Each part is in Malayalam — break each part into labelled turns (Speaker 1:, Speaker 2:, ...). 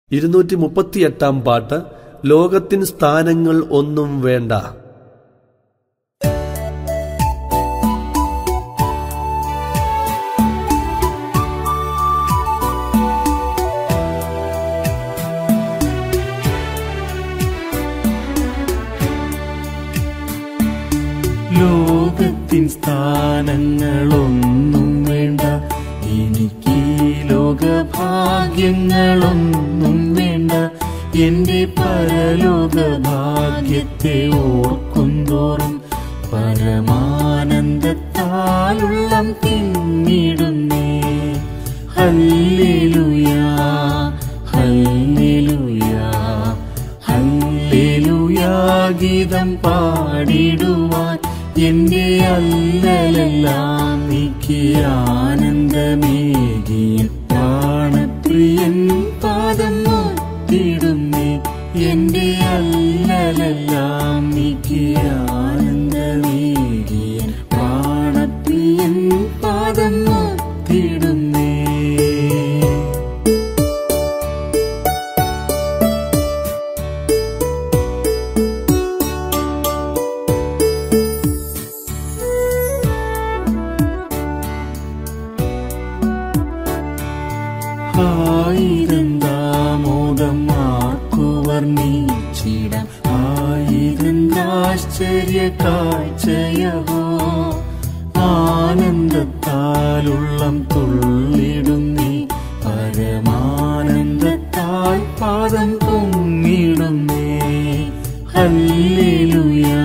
Speaker 1: ഇരുന്നൂറ്റി മുപ്പത്തിയെട്ടാം പാട്ട് ലോകത്തിൻ സ്ഥാനങ്ങൾ ഒന്നും വേണ്ട
Speaker 2: ലോകത്തിൻ സ്ഥാനങ്ങളൊന്നും വേണ്ട എനിക്ക് ഈ ലോകഭാഗ്യങ്ങളൊന്നും വേണ്ട എന്റെ പരലോക ഭാഗ്യത്തെ ഓർക്കുന്തോറും പരമാനന്ദത്താലുള്ളം തിങ്ങിടുന്നേ ഹല്ലേലൂയാ ഹല്ലേലൂയാ ഹല്ലേലൂയാ ഗീതം പാടിടുവാൻ എന്റെ അല്ലലെല്ലാം നീക്കി ആനന്ദമേകിയ പ്രാണപ്രിയൻ പാദം നോക്കിടുന്നേ എന്റെ അല്ലലെല്ലാം നീക്കി ആനന്ദമേകിയ പ്രാണപ്രിയൻ പാദം നോക്കിടുന്നേ ആയിരന്താമോദം ആക്കുവർണ്ണീച്ചിടാം ആയിരന്താശ്ചര്യ കാഴ്ചയഹോ ആനന്ദത്താലുള്ളം തുള്ളിടുന്നീ പരമാനന്ദത്താൽ പാദം പൊങ്ങിടുന്നേ ഹല്ലേലൂയാ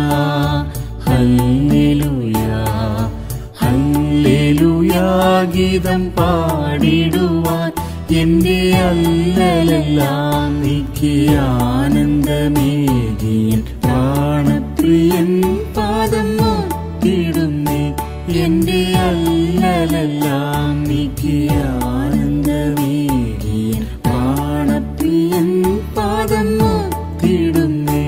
Speaker 2: ഹല്ലേലൂയാ ഹല്ലേലൂയാ ഗീതം പാടിടുവാൻ എന്റെ അല്ലലെല്ലാം നീക്കി ആനന്ദമേകിയ പ്രാണപ്രിയൻ പാദം നോക്കിടുന്നേ എന്റെ അല്ലലെല്ലാം നീക്കി ആനന്ദമേകിയ പ്രാണപ്രിയൻ പാദം നോക്കിടുന്നേ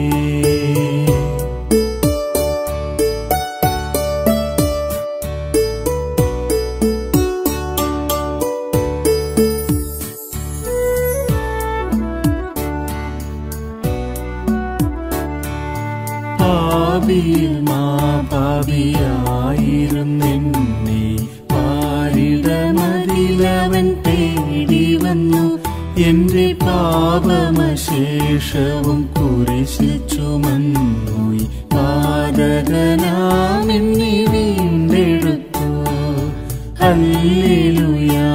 Speaker 2: പാപിയിൽ മാ പാപിയായിരുന്നെന്നെ പാരിടമതിലവൻ തേടി വന്നു എന്റെ പാപമശേഷവും കുരിശിൽ ചുമന്നുയി പാതകനാമെന്നെ വീണ്ടെടുത്തു ഹല്ലേലൂയാ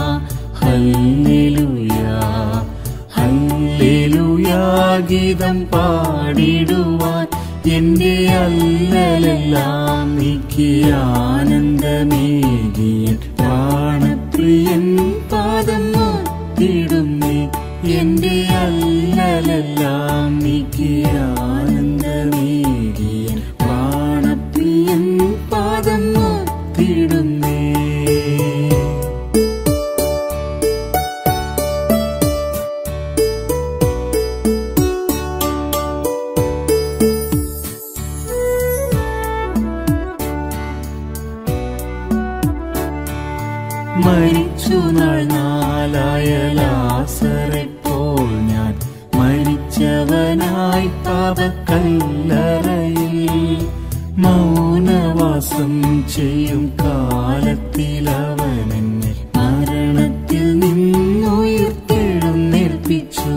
Speaker 2: ഹല്ലേലൂയാ ഹല്ലേലൂയാ ഗീതം പാടിടുവാൻ എന്റെ അല്ലലെല്ലാം നീക്കി ആനന്ദമേകിയ പ്രാണപ്രിയൻ പാദം നോക്കിടുന്നേ എന്റെ അല്ലലെല്ലാം നീക്കി ആനന്ദമേകിയ പ്രാണപ്രിയൻ പാദം നോക്കിടുന്നേ മരിച്ചു നാൾ നാലായ ലാസറെപ്പോൾ ഞാൻ മരിച്ചവനായി പാപക്കല്ലറയിൽ മൗനവാസം ചെയ്യും കാലത്തിൽ അവൻ എന്നെ മരണത്തിൽ നിന്നുയർത്തെഴുന്നേൽപ്പിച്ചു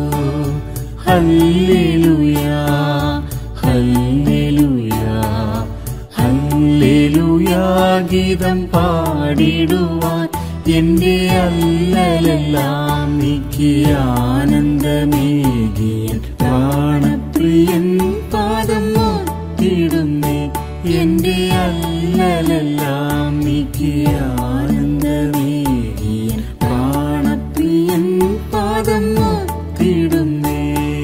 Speaker 2: ഹല്ലേലൂയാ ഹല്ലേലൂയാ ഹല്ലേലൂയാ ഗീതം പാടിടുവാൻ എന്റെ അല്ലലെല്ലാം നീക്കി ആനന്ദമേകിയ പ്രാണപ്രിയൻ പാദം നോക്കിടുന്നേ എന്റെ അല്ലലെല്ലാം നീക്കി ആനന്ദമേകിയ പ്രാണപ്രിയൻ പാദം നോക്കിടുന്നേ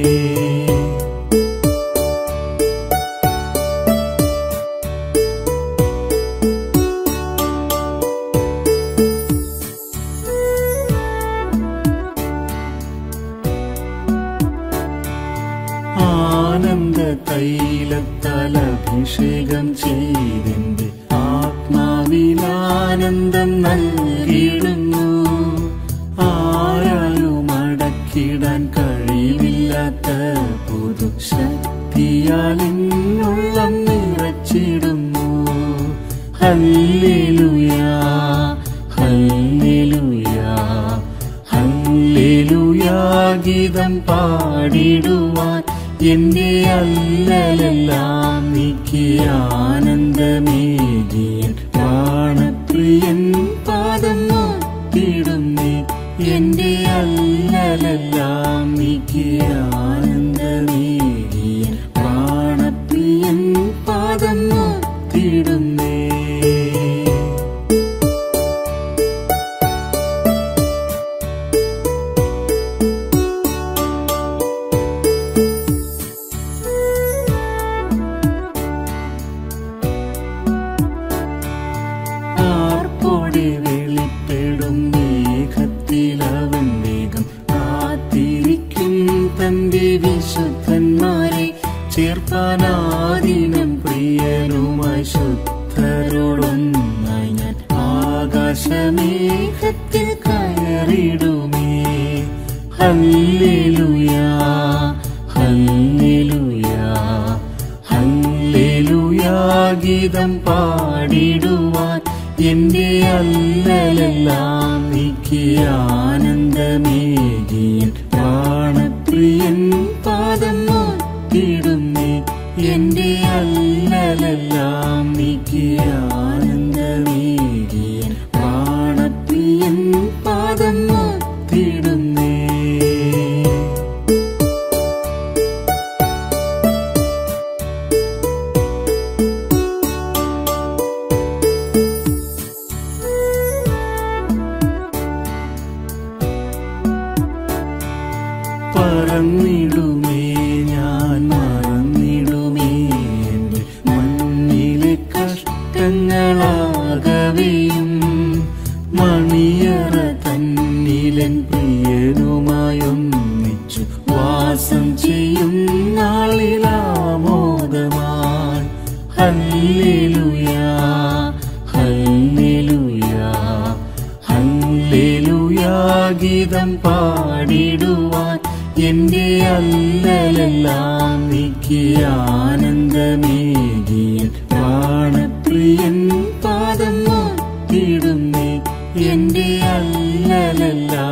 Speaker 2: ആനന്ദ തൈലത്താൽ അഭിഷേകം ചെയ്തിന്റെ ആത്മാവിലാനന്ദം നൽകിയിടുന്നു ആരാലും അടക്കി മാറ്റിടാൻ കഴിവില്ലാത്ത പുതു ശക്തിയാൽ എന്നുള്ളം നിറച്ചിടുന്നു ഹല്ലേലൂയാ ഹല്ലേലൂയാ ഹല്ലേലൂയാ ഗീതം പാടിടുവാൻ എന്റെ അല്ലലെല്ലാം നീക്കി ആനന്ദമേകിയൻ പ്രാണപ്രിയൻ പാദം നോക്കിടുന്നേ എന്റെ അല്ലലെല്ലാം നീക്കി ആനന്ദമേകിയൻ പ്രാണപ്രിയൻ പാദം നോക്കിടുന്നേ ആർപ്പോടെ വെളിപ്പെടും വേഗത്തിലവൻ വേഗം കാത്തിരിക്കും തന്റെ വിശുദ്ധന്മാരെ ചേർപ്പാനാദിനം പ്രിയനുമായി ശുദ്ധരോടൊന്നായി ഞാൻ ആകാശമേഘത്തിൽ കയറിടുമേ ഹല്ലേലൂയാ ഹല്ലേലൂയാ ഹല്ലേലൂയാ ഗീതം പാടിടുവാൻ എന്റെ അല്ലലെല്ലാം നീക്കി ആനന്ദമേകിയൻ പ്രാണപ്രിയൻ പാദം നോക്കിടുന്നേ എന്റെ അല്ലലെല്ലാം നീക്കി ആനന്ദമേകിയൻ പ്രാണപ്രിയൻ പാദം നോക്കിടുന്നേ പറന്നിടുമേ ഞാൻ മറന്നിടുമേ എൻ്റെ മണ്ണിലെ കഷ്ടങ്ങളാകവെയും മണിയറ തന്നിലൻ പ്രിയനുമായൊന്നിച്ചു വാസം ചെയ്യും നാളിലാമോദമായി ഹല്ലേലൂയാ ഹല്ലേലൂയാ ഹല്ലേലൂയാ ഗീതം പാടിടുവാൻ എന്റെ അല്ലലെല്ലാം നീക്കി ആനന്ദമേകിയൻ പ്രാണപ്രിയൻ പാദം നോക്കിടുന്നേ എന്റെ അല്ലലെല്ലാം